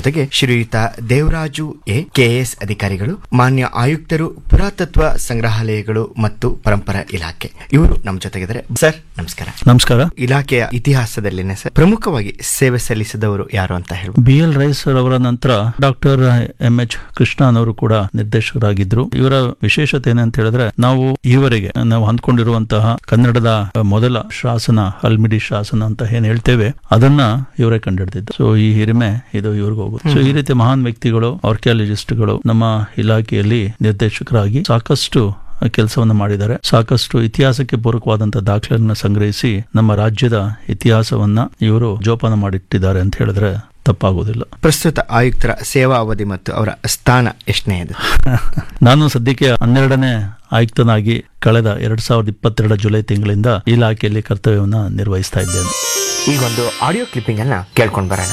ಜೊತೆಗೆ ಶ್ರೀಯುತ Devaraju A KS ಅಧಿಕಾರಿಗಳು ಮಾನ್ಯ ಆಯುಕ್ತರು ಪುರಾತತ್ವ ಸಂಗ್ರಹಾಲಯಗಳು ಮತ್ತು ಪರಂಪರಾ ಇಲಾಖೆ ಇವರು ನಮ್ಮ ಜೊತೆಗಿದ್ದಾರೆ ಸರ್ ನಮಸ್ಕಾರ ನಮಸ್ಕಾರ ಇಲಾಖೆಯ ಇತಿಹಾಸದಲ್ಲಿನೇ ಸರ್ ಪ್ರಮುಖವಾಗಿ ಸೇವೆ ಸಲ್ಲಿಸಿದವರು ಯಾರು ಅಂತ ಹೇಳ್ಬೋದು ಬಿ ಎಲ್ ರೈಸ್ ಅವರ ನಂತರ ಡಾಕ್ಟರ್ ಎಂ ಎಚ್ ಕೃಷ್ಣನವರು ಕೂಡ ನಿರ್ದೇಶಕರಾಗಿದ್ರು ಇವರ ವಿಶೇಷತೆ ಏನಂತ ಹೇಳಿದ್ರೆ ನಾವು ಈವರೆಗೆ ನಾವು ಹೊಂದ್ಕೊಂಡಿರುವಂತಹ ಕನ್ನಡದ ಮೊದಲ ಶಾಸನ ಹಲ್ಮಿಡಿ ಶಾಸನ ಅಂತ ಏನ್ ಹೇಳ್ತೇವೆ ಅದನ್ನ ಇವರೇ ಕಂಡಿಡ್ದಿದ್ದು ಸೊ ಈ ಹಿರಿಮೆ ಇದು ಇವ್ರಿಗೆ ಹೋಗುತ್ತೆ ಸೊ ಈ ರೀತಿ ಮಹಾನ್ ವ್ಯಕ್ತಿಗಳು ಆರ್ಕಿಯಾಲಜಿಸ್ಟ್ಗಳು ನಮ್ಮ ಇಲಾಖೆಯಲ್ಲಿ ನಿರ್ದೇಶಕರಾಗಿ ಸಾಕಷ್ಟು ಕೆಲಸವನ್ನು ಮಾಡಿದ್ದಾರೆ ಸಾಕಷ್ಟು ಇತಿಹಾಸಕ್ಕೆ ಪೂರಕವಾದಂತಹ ದಾಖಲೆಗಳನ್ನು ಸಂಗ್ರಹಿಸಿ ನಮ್ಮ ರಾಜ್ಯದ ಇತಿಹಾಸವನ್ನ ಇವರು ಜೋಪಾನ ಮಾಡಿಟ್ಟಿದ್ದಾರೆ ಅಂತ ಹೇಳಿದ್ರೆ ತಪ್ಪಾಗುವುದಿಲ್ಲ ಪ್ರಸ್ತುತ ಆಯುಕ್ತರ ಸೇವಾ ಅವಧಿ ಮತ್ತು ಅವರ ಸ್ಥಾನ ಎಷ್ಟನೇ ಇದೆ ನಾನು ಸದ್ಯಕ್ಕೆ ಹನ್ನೆರಡನೇ ಆಯುಕ್ತನಾಗಿ ಕಳೆದ ಎರಡ್ ಸಾವಿರದ ಇಪ್ಪತ್ತೆರಡ ಜುಲೈ ತಿಂಗಳಿಂದ ಇಲಾಖೆಯಲ್ಲಿ ಕರ್ತವ್ಯವನ್ನ ನಿರ್ವಹಿಸ್ತಾ ಇದ್ದೇನೆ ಈಗೊಂದು ಆಡಿಯೋ ಕ್ಲಿಪ್ಪಿಂಗ್ ಅನ್ನ ಕೇಳ್ಕೊಂಡ್ ಬರೋಣ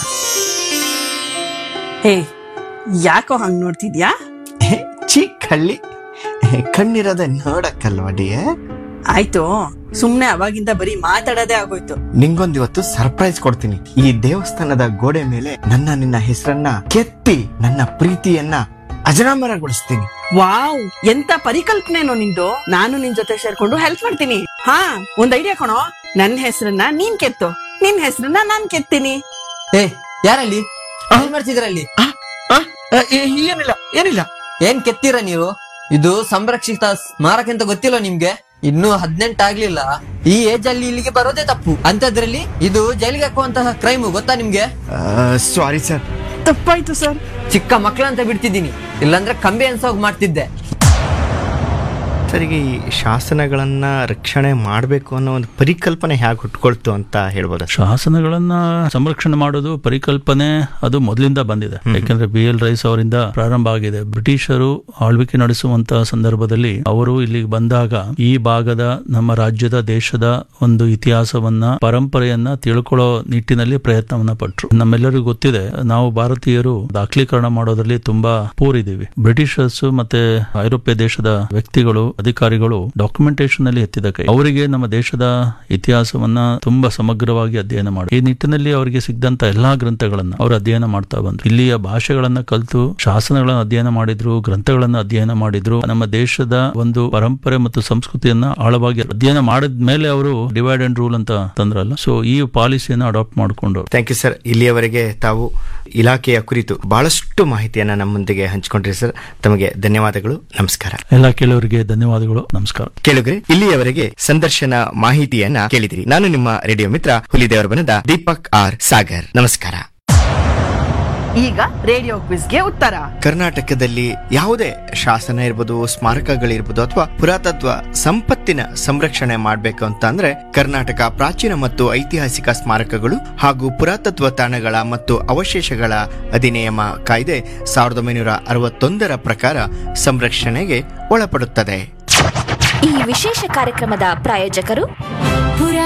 ಹೇ ಯಾಕೋ ಹಂಗ್ ನೋಡ್ತಿದ್ಯಾ ಚಿಕ್ಕ ಹಳ್ಳಿ ಕಣ್ಣಿರೋದೆ ನೋಡಕ್ಕಲ್ವಡಿಯೇ ಆಯ್ತು ಸುಮ್ನೆ ಅವಾಗಿಂದ ಬರೀ ಮಾತಾಡೋದೇ ಆಗೋಯ್ತು ನಿಂಗೊಂದ್ ಇವತ್ತು ಸರ್ಪ್ರೈಸ್ ಕೊಡ್ತೀನಿ ಈ ದೇವಸ್ಥಾನದ ಗೋಡೆ ಮೇಲೆ ನನ್ನ ನಿನ್ನ ಹೆಸರನ್ನ ಕೆತ್ತಿ ನನ್ನ ಪ್ರೀತಿಯನ್ನ ಅಜರಾಮರಗೊಳಿಸ್ತೀನಿ ವಾವ್ ಎಂತ ಪರಿಕಲ್ಪನೆನೋ ನಿಂದು ನಾನು ನಿನ್ ಜೊತೆ ಸೇರ್ಕೊಂಡು ಹೆಲ್ಪ್ ಮಾಡ್ತೀನಿ ಹಾ ಒಂದ್ ಐಡಿಯಾ ಕಣೋ ನನ್ ಹೆಸರನ್ನ ನೀನ್ ಕೆತ್ತು ನಿನ್ ಹೆಸರನ್ನ ನಾನ್ ಕೆತ್ತೀನಿ ಏ ಯಾರಲ್ಲಿ ಏನ್ ಮಾಡ್ತಿದ್ರಲ್ಲಿ ಆ, ಆ, ಏ- ಏನಿಲ್ಲ ಏನಿಲ್ಲ ಏನ್ ಕೆತ್ತೀರ ನೀವು ಇದು ಸಂರಕ್ಷಿತ ಸ್ಮಾರಕ ಅಂತ ಗೊತ್ತಿಲ್ಲ ನಿಮ್ಗೆ ಇನ್ನು ಹದಿನೆಂಟು ಆಗ್ಲಿಲ್ಲ ಈ ಏಜ್ ಅಲ್ಲಿ ಇಲ್ಲಿಗೆ ಬರೋದೇ ತಪ್ಪು ಅಂತದ್ರಲ್ಲಿ ಇದು ಜೈಲಿಗೆ ಹಾಕುವಂತಹ ಕ್ರೈಮ್ ಗೊತ್ತಾ ನಿಮ್ಗೆ ಸಾರಿ ಸರ್ ತಪ್ಪಾಯ್ತು ಸರ್ ಚಿಕ್ಕ ಮಕ್ಕಳಂತ ಬಿಡ್ತಿದ್ದೀನಿ ಇಲ್ಲಾಂದ್ರೆ ಕಂಬಿ ಅನ್ಸೋಗ್ ಮಾಡ್ತಿದ್ದೆ ಸರಿಗೆ ಈ ಶಾಸನಗಳನ್ನ ರಕ್ಷಣೆ ಮಾಡಬೇಕು ಅನ್ನೋ ಒಂದು ಪರಿಕಲ್ಪನೆ ಹೇಗೆ ಹುಟ್ಕೊಳ್ತು ಅಂತ ಹೇಳ್ಬೋದ ಶಾಸನಗಳನ್ನ ಸಂರಕ್ಷಣೆ ಮಾಡೋದು ಪರಿಕಲ್ಪನೆ ಅದು ಮೊದಲಿಂದ ಬಂದಿದೆ ಯಾಕಂದ್ರೆ ಬಿ ಎಲ್ ರೈಸ್ ಅವರಿಂದ ಪ್ರಾರಂಭ ಆಗಿದೆ ಬ್ರಿಟಿಷರು ಆಳ್ವಿಕೆ ನಡೆಸುವಂತಹ ಸಂದರ್ಭದಲ್ಲಿ ಅವರು ಇಲ್ಲಿಗೆ ಬಂದಾಗ ಈ ಭಾಗದ ನಮ್ಮ ರಾಜ್ಯದ ದೇಶದ ಒಂದು ಇತಿಹಾಸವನ್ನ ಪರಂಪರೆಯನ್ನ ತಿಳ್ಕೊಳ್ಳೋ ನಿಟ್ಟಿನಲ್ಲಿ ಪ್ರಯತ್ನವನ್ನ ಪಟ್ರು ನಮ್ಮೆಲ್ಲರಿಗೂ ಗೊತ್ತಿದೆ ನಾವು ಭಾರತೀಯರು ದಾಖಲೀಕರಣ ಮಾಡೋದ್ರಲ್ಲಿ ತುಂಬಾ ಪೂರ್ ಇದೀವಿ ಬ್ರಿಟಿಷರ್ಸ್ ಮತ್ತೆ ಐರೋಪ್ಯ ದೇಶದ ವ್ಯಕ್ತಿಗಳು ಅಧಿಕಾರಿಗಳು ಡಾಕ್ಯುಮೆಂಟೇಶನ್ ಅಲ್ಲಿ ಎತ್ತಿದ ಕೈ ಅವರಿಗೆ ನಮ್ಮ ದೇಶದ ಇತಿಹಾಸವನ್ನ ತುಂಬಾ ಸಮಗ್ರವಾಗಿ ಅಧ್ಯಯನ ಮಾಡಿ ಈ ನಿಟ್ಟಿನಲ್ಲಿ ಅವರಿಗೆ ಸಿಗ್ದಂತ ಎಲ್ಲಾ ಗ್ರಂಥಗಳನ್ನ ಅವರು ಅಧ್ಯಯನ ಮಾಡ್ತಾ ಬಂದ್ರು ಇಲ್ಲಿಯ ಭಾಷೆಗಳನ್ನ ಕಲಿತು ಶಾಸನಗಳನ್ನ ಅಧ್ಯಯನ ಮಾಡಿದ್ರು ಗ್ರಂಥಗಳನ್ನ ಅಧ್ಯಯನ ಮಾಡಿದ್ರು ನಮ್ಮ ದೇಶದ ಒಂದು ಪರಂಪರೆ ಮತ್ತು ಸಂಸ್ಕೃತಿಯನ್ನ ಆಳವಾಗಿ ಅಧ್ಯಯನ ಮಾಡಿದ ಮೇಲೆ ಅವರು ಡಿವೈಡ್ ಅಂಡ್ ರೂಲ್ ಅಂತ ತಂದ್ರಲ್ಲ ಸೊ ಈ ಪಾಲಿಸಿಯನ್ನ ಅಡಾಪ್ಟ್ ಮಾಡಿಕೊಂಡು ಥ್ಯಾಂಕ್ ಯು ಸರ್ ಇಲ್ಲಿಯವರೆಗೆ ತಾವು ಇಲಾಖೆಯ ಕುರಿತು ಬಹಳಷ್ಟು ಮಾಹಿತಿಯನ್ನ ನಮ್ಮೊಂದಿಗೆ ಹಂಚಿಕೊಂಡ್ರಿ ಸರ್ ತಮಗೆ ಧನ್ಯವಾದಗಳು ನಮಸ್ಕಾರ ಎಲ್ಲ ಕೆಲವರಿಗೆ ಧನ್ಯವಾದಗಳು ನಮಸ್ಕಾರ ಕೇಳುಗ್ರೆ ಇಲ್ಲಿಯವರೆಗೆ ಸಂದರ್ಶನ ಮಾಹಿತಿಯನ್ನ ಕೇಳಿದಿರಿ ನಾನು ನಿಮ್ಮ ರೇಡಿಯೋ ಮಿತ್ರ ಹುಲಿದೇವರ ಬನದ ದೀಪಕ್ ಆರ್ ಸಾಗರ್ ನಮಸ್ಕಾರ ಈಗ ರೇಡಿಯೋ ಕ್ವಿಸ್ಗೆ ಉತ್ತರ ಕರ್ನಾಟಕದಲ್ಲಿ ಯಾವುದೇ ಶಾಸನ ಇರ್ಬೋದು ಸ್ಮಾರಕಗಳಿರ್ಬೋದು ಅಥವಾ ಪುರಾತತ್ವ ಸಂಪತ್ತಿನ ಸಂರಕ್ಷಣೆ ಮಾಡಬೇಕು ಅಂತ ಅಂದ್ರೆ ಕರ್ನಾಟಕ ಪ್ರಾಚೀನ ಮತ್ತು ಐತಿಹಾಸಿಕ ಸ್ಮಾರಕಗಳು ಹಾಗೂ ಪುರಾತತ್ವ ತಾಣಗಳ ಮತ್ತು ಅವಶೇಷಗಳ ಅಧಿನಿಯಮ ಕಾಯ್ದೆ ಸಾವಿರದ ಒಂಬೈನೂರ ಅರವತ್ತೊಂದರ ಪ್ರಕಾರ ಸಂರಕ್ಷಣೆಗೆ ಒಳಪಡುತ್ತದೆ ಈ ವಿಶೇಷ ಕಾರ್ಯಕ್ರಮದ ಪ್ರಾಯೋಜಕರು